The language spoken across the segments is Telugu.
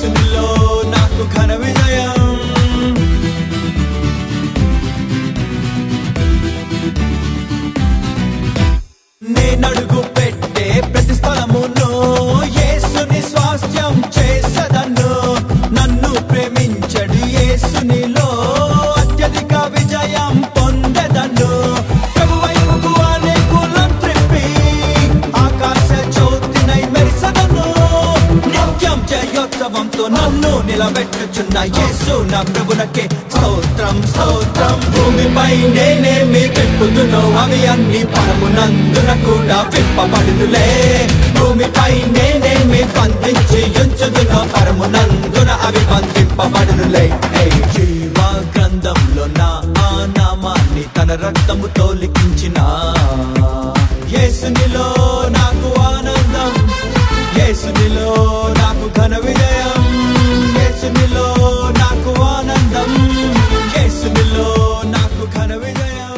యేసునిలో నాకు ఘన విజయం నేనడుగు పెట్టే ప్రతి స్థలమును యేసుని స్వాస్థ్యం చేసదను నన్ను ప్రేమించడు యేసునిలో అత్యధిక విజయం పొందెదను ప్రభు వైపుకు అనేకులం త్రిప్పి ఆకాశ జ్యోతినై మెరిసదను నిత్యం జయోత్సవంతో నన్ను నిలబెట్టుచున్న యేసు నా ప్రభునకే స్తోత్రం స్తోత్రం భూమిపై నేనేమి విప్పుదునో అవి అన్ని పరమునందున కూడా విప్పబడునులే భూమిపై నేనేమి బంధించి ఉంచుదునో పరమునందున అవి బంధింపబడునులే ఏ జీవ గ్రంథంలో నా ఆ నామాన్ని తన రక్తముతో లిఖించిన యేసునిలో నాకు ఆనందం యేసునిలో నాకు ఘన విజయం యేసునిలో నాకు ఆనందం యేసునిలో నాకు ఘన విజయం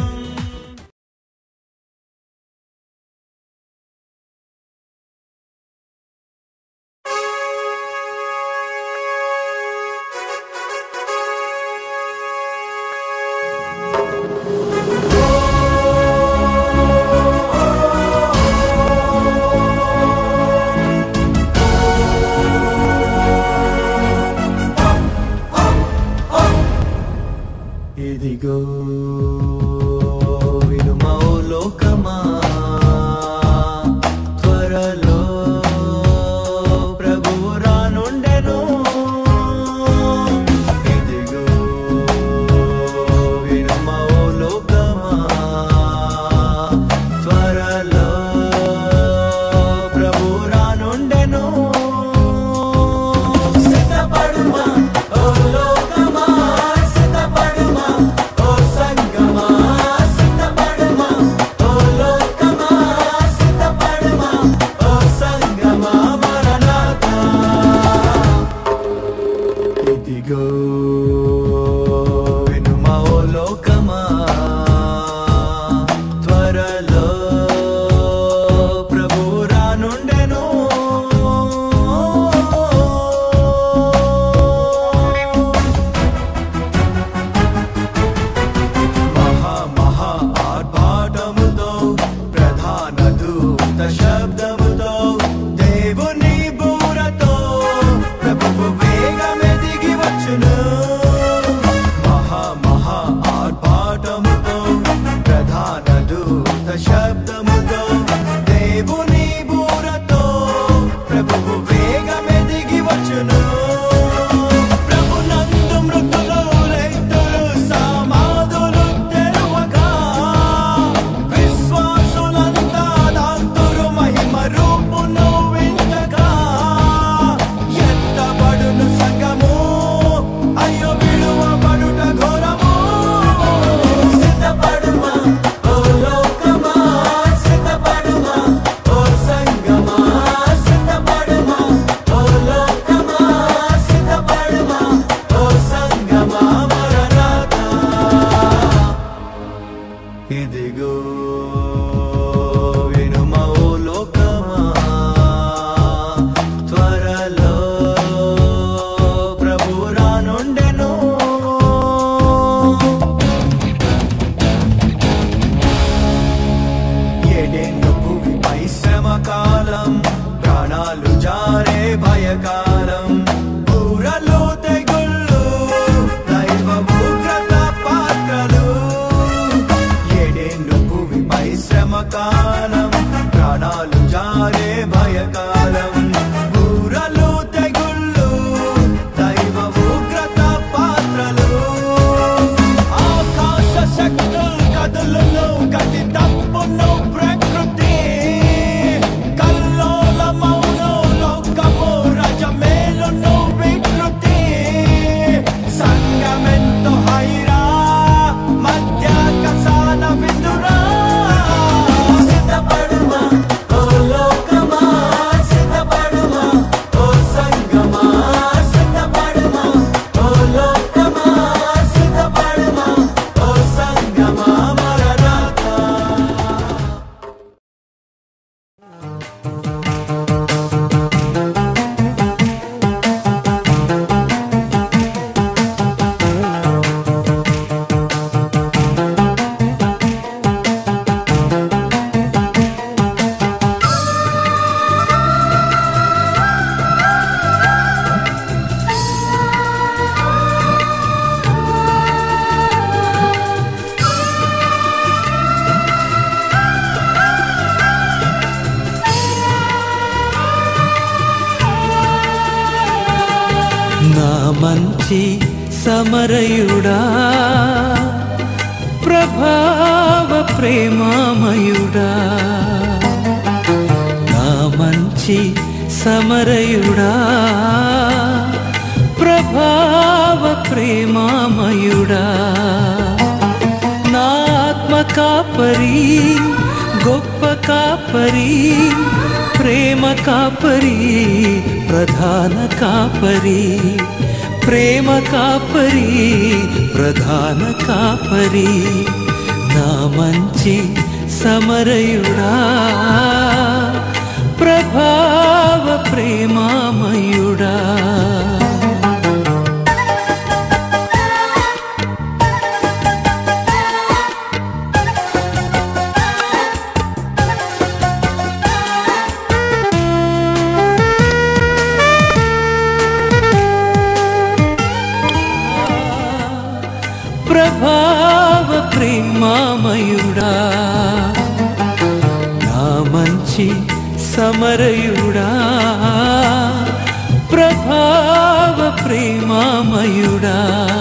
మంచి సమరయుడా ప్రభావ ప్రేమామయుడా నా మంచి సమరయుడా ప్రభావ ప్రేమామయుడా నా ఆత్మ కాపరి గొప్ప కాపరి ప్రేమ కాపరి ప్రధాన కాపరి ప్రేమ కాపరి ప్రధాన కాపరి నా మంచి సమరయుడా ప్రభావ ప్రేమామయుడా ప్రభావ ప్రేమామయుడా నా మంచి సమరయుడా ప్రభావ ప్రేమామయుడా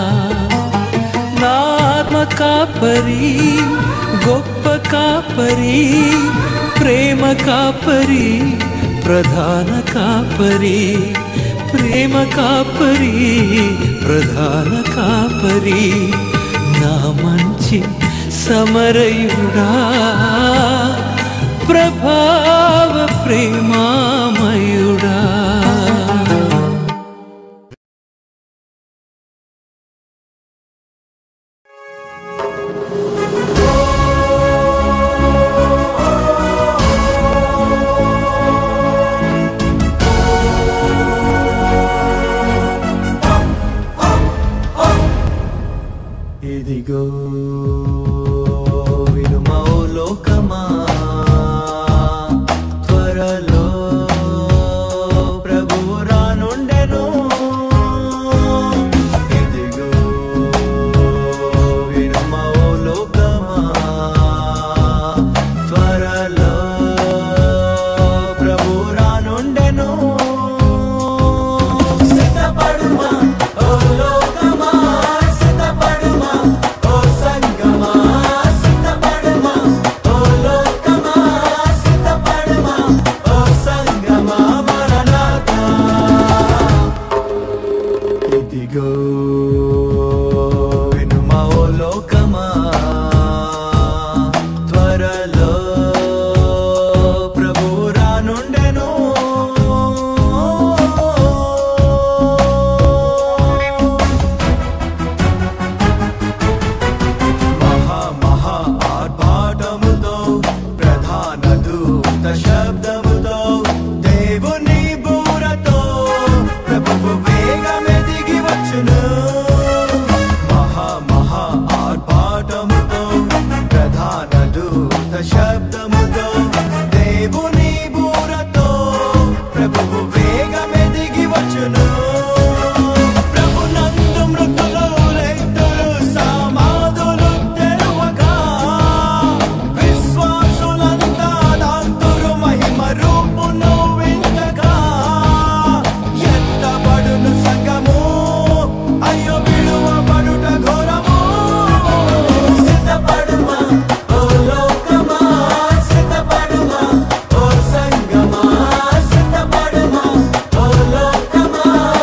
నా ఆత్మ కాపరి గొప్ప కాపరి ప్రేమ కాపరి ప్రధాన కాపరి ప్రేమ కాపరి ప్రధాన కాపరి నా మంచి సమరయుడా ప్రభావ ప్రేమామయుడా ఇదిగో వినుమా ఓ లోకమా త్వరలో ప్రభు రానుండెను ఇదిగో వినుమా ఓ లోకమా త్వరలో ప్రభు రానుండెను సిద్ధపడుమా ఓ లోకమా సిద్ధపడుమా ఓ సంగమా సిద్ధపడుమా ఓ లోకమా సిద్ధపడుమా ఓ సంగమా మరణాతా ఇదిగో వినుమా ఓ లోకమా త్వరలో ప్రభు రానుండెను మహా మహా ఆర్భాటముతో ప్రధాన దూత శబ్దముతో దేవుని బూరతో ప్రభువు వేగమెదిగి వచ్చును మహా మహా ఆర్భాటముతో ప్రధాన దూత శబ్దముతో దేవుని బూరతో ప్రభువు వేగమెదిగి వచ్చును ప్రభునందు మృతులు లెక్కలు సమాధులు తెరువగా విశ్వాసులంతా దాంతురు మహిమ రూపును వింటగా ఎత్తబడును సంగము అయ్యో విడువబడుట ఘోరము సిద్ధపడుమా ఓ లోకమా సిద్ధపడుమా ఓ సంగమా సిద్ధపడుమా ఓ లోకమా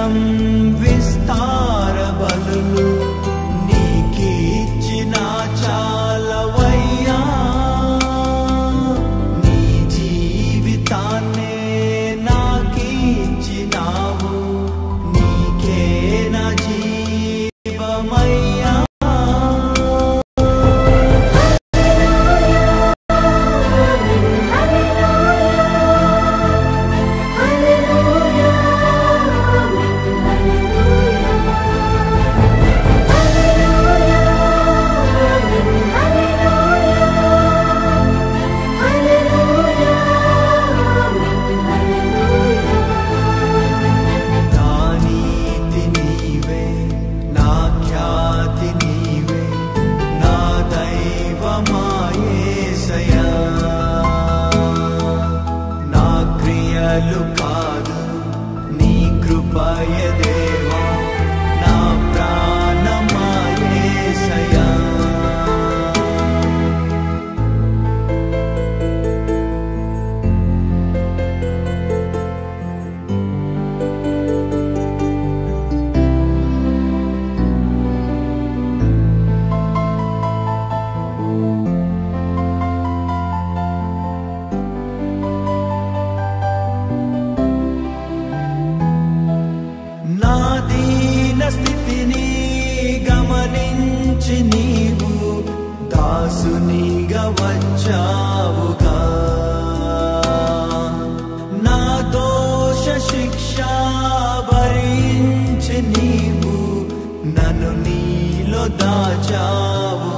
రక్తం విస్తార బలులు నీకిచ్చిన చాలవయ్యా నీ జీవితాన్నే నాకిచ్చినావు నీకే నా జీవమయ్యా నా నీతి నీవే నా ఖ్యాతి నీవే నా దైవమాయేసయా నా క్రియలు కాదు నీ కృపయ దేవా నా ప్రాణమాయేసయా నా దీన స్థితిని గమనించి నీవు దాసునిగా వచ్చావుగా నా దోష శిక్ష భరించి నీవు నన్ను నీలో దాచావు